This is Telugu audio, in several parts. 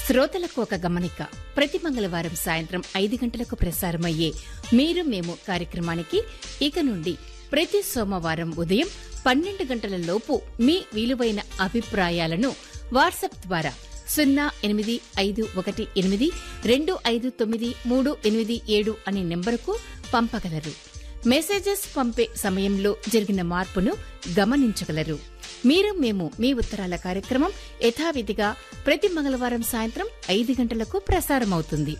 శ్రోతలకు ఒక గమనిక ప్రతి మంగళవారం సాయంత్రం ఐదు గంటలకు ప్రసారమయ్యే మీరు మేము కార్యక్రమానికి ఇక నుండి ప్రతి సోమవారం ఉదయం పన్నెండు గంటల లోపు మీ విలువైన అభిప్రాయాలను వాట్సాప్ ద్వారా సున్నా ఎనిమిది ఐదు ఒకటి ఎనిమిది రెండు ఐదు తొమ్మిది మూడు ఎనిమిది ఏడు అనే నెంబరుకు పంపగలరు మెసేజెస్ పంపే సమయంలో జరిగిన మార్పును గమనించగలరు మీరు మేము మీ ఉత్తరాల కార్యక్రమం యథావిధిగా ప్రతి మంగళవారం సాయంత్రం ఐదు గంటలకు ప్రసారమవుతుంది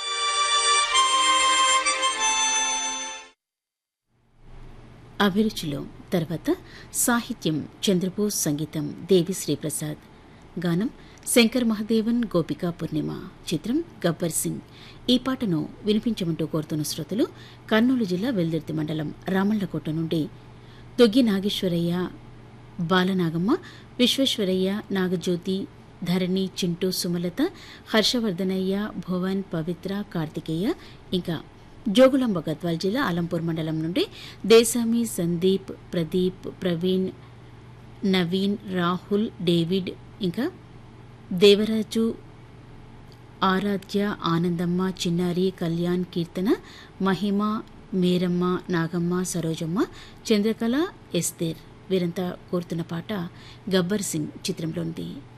అభిరుచిలో తర్వాత సాహిత్యం చంద్రబోస్ సంగీతం దేవిశ్రీ ప్రసాద్ గానం శంకర్ మహదేవన్ గోపికా పూర్ణిమ చిత్రం గబ్బర్ సింగ్ ఈ పాటను వినిపించమంటూ కోరుతున్న శ్రోతలు కర్నూలు జిల్లా వెల్దుర్తి మండలం రామళ్లకోట నుండి దొగ్గి నాగేశ్వరయ్య బాలనాగమ్మ విశ్వేశ్వరయ్య నాగజ్యోతి ధరణి చింటూ సుమలత హర్షవర్ధనయ్య భువన్ పవిత్ర కార్తికేయ ఇంకా జోగులాంబ గద్వాల్ జిల్లా అలంపూర్ మండలం నుండి దేశామి సందీప్ ప్రదీప్ ప్రవీణ్ నవీన్ రాహుల్ డేవిడ్ ఇంకా దేవరాజు ఆరాధ్య ఆనందమ్మ చిన్నారి కళ్యాణ్ కీర్తన మహిమ మేరమ్మ నాగమ్మ సరోజమ్మ చంద్రకళ ఎస్తేర్ వీరంతా కోరుతున్న పాట గబ్బర్ సింగ్ చిత్రంలోనిది